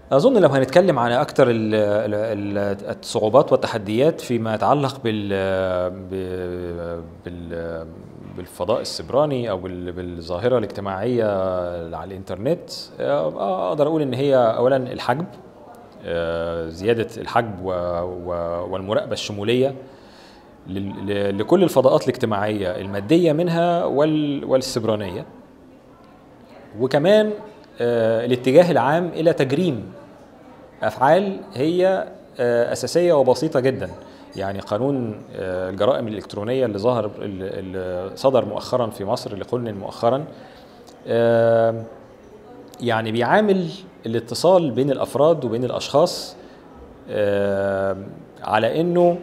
اظن لو هنتكلم على اكثر ال- ال- ال- الصعوبات والتحديات فيما يتعلق بال ب- بال بالفضاء السبراني او بال- بالظاهره الاجتماعيه على الانترنت آه، اقدر اقول ان هي اولا الحجم آه، زياده الحجم و- و- والمراقبه الشموليه لل- ل- لكل الفضاءات الاجتماعيه الماديه منها وال- والسبرانيه وكمان آه، الاتجاه العام الى تجريم افعال هي آه، اساسيه وبسيطه جدا يعني قانون آه، الجرائم الالكترونيه اللي ظهر اللي اللي صدر مؤخرا في مصر اللي قلن مؤخرا آه، يعني بيعامل الاتصال بين الافراد وبين الاشخاص آه، على انه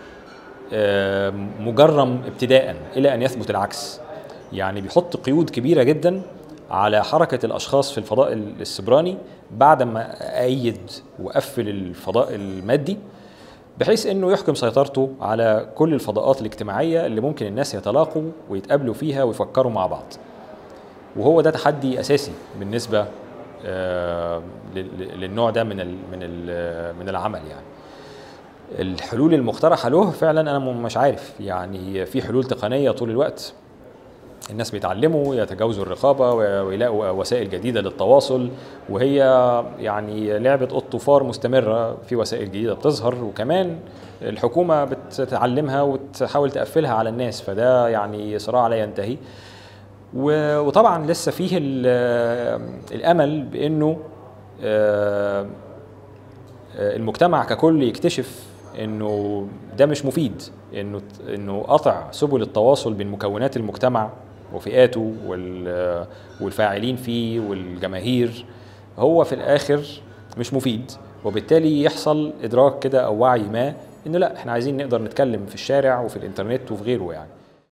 آه، مجرم ابتداء الى ان يثبت العكس يعني بيحط قيود كبيره جدا على حركه الاشخاص في الفضاء السبراني بعد ما ايد وقفل الفضاء المادي بحيث انه يحكم سيطرته على كل الفضاءات الاجتماعيه اللي ممكن الناس يتلاقوا ويتقابلوا فيها ويفكروا مع بعض وهو ده تحدي اساسي بالنسبه آه، لل- للنوع ده من ال- من ال- من العمل يعني الحلول المقترحه له فعلا انا م- مش عارف يعني في حلول تقنيه طول الوقت الناس بيتعلموا يتجاوزوا الرقابه و- ويلاقوا وسائل جديده للتواصل وهي يعني لعبه قط وفار مستمره في وسائل جديده بتظهر وكمان الحكومه بتتعلمها وتحاول تقفلها على الناس فده يعني صراع لا ينتهي و- وطبعا لسه فيه ال- الامل بانه آه، آه، المجتمع ككل يكتشف انه ده مش مفيد انه انه قطع سبل التواصل بين مكونات المجتمع وفئاته وال- والفاعلين فيه والجماهير هو في الاخر مش مفيد وبالتالي يحصل ادراك كده او وعي ما انه لا احنا عايزين نقدر نتكلم في الشارع وفي الانترنت وفي غيره يعني